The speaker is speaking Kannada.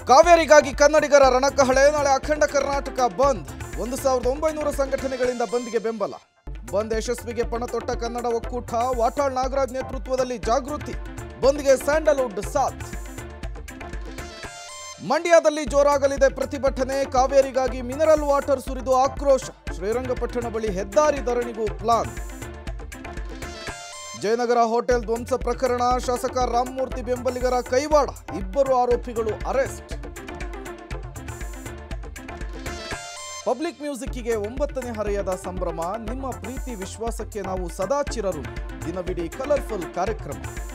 ಕಾವೇರಿಗಾಗಿ ಕನ್ನಡಿಗರ ರಣಕಹಳೆ ನಾಳೆ ಅಖಂಡ ಕರ್ನಾಟಕ ಬಂದ್ ಒಂದು ಸಾವಿರದ ಒಂಬೈನೂರ ಸಂಘಟನೆಗಳಿಂದ ಬಂದ್ಗೆ ಬೆಂಬಲ ಬಂದ್ ಯಶಸ್ವಿಗೆ ಪಣ ತೊಟ್ಟ ಕನ್ನಡ ಒಕ್ಕೂಟ ವಾಟಾಳ್ ನಾಗರಾಜ್ ನೇತೃತ್ವದಲ್ಲಿ ಜಾಗೃತಿ ಬಂದ್ಗೆ ಸ್ಯಾಂಡಲ್ವುಡ್ ಸಾಥ್ ಮಂಡ್ಯದಲ್ಲಿ ಜೋರಾಗಲಿದೆ ಪ್ರತಿಭಟನೆ ಕಾವೇರಿಗಾಗಿ ಮಿನರಲ್ ವಾಟರ್ ಸುರಿದು ಆಕ್ರೋಶ ಶ್ರೀರಂಗಪಟ್ಟಣ ಬಳಿ ಹೆದ್ದಾರಿ ಧರಣಿಗೂ ಪ್ಲಾನ್ ಜಯನಗರ ಹೋಟೆಲ್ ಧ್ವಂಸ ಪ್ರಕರಣ ಶಾಸಕ ರಾಮಮೂರ್ತಿ ಬೆಂಬಲಿಗರ ಕೈವಾಡ ಇಬ್ಬರು ಆರೋಪಿಗಳು ಅರೆಸ್ಟ್ ಪಬ್ಲಿಕ್ ಮ್ಯೂಸಿಕ್ಕಿಗೆ ಒಂಬತ್ತನೇ ಹರೆಯದ ಸಂಭ್ರಮ ನಿಮ್ಮ ಪ್ರೀತಿ ವಿಶ್ವಾಸಕ್ಕೆ ನಾವು ಸದಾ ಚಿರರು ದಿನವಿಡೀ ಕಲರ್ಫುಲ್ ಕಾರ್ಯಕ್ರಮ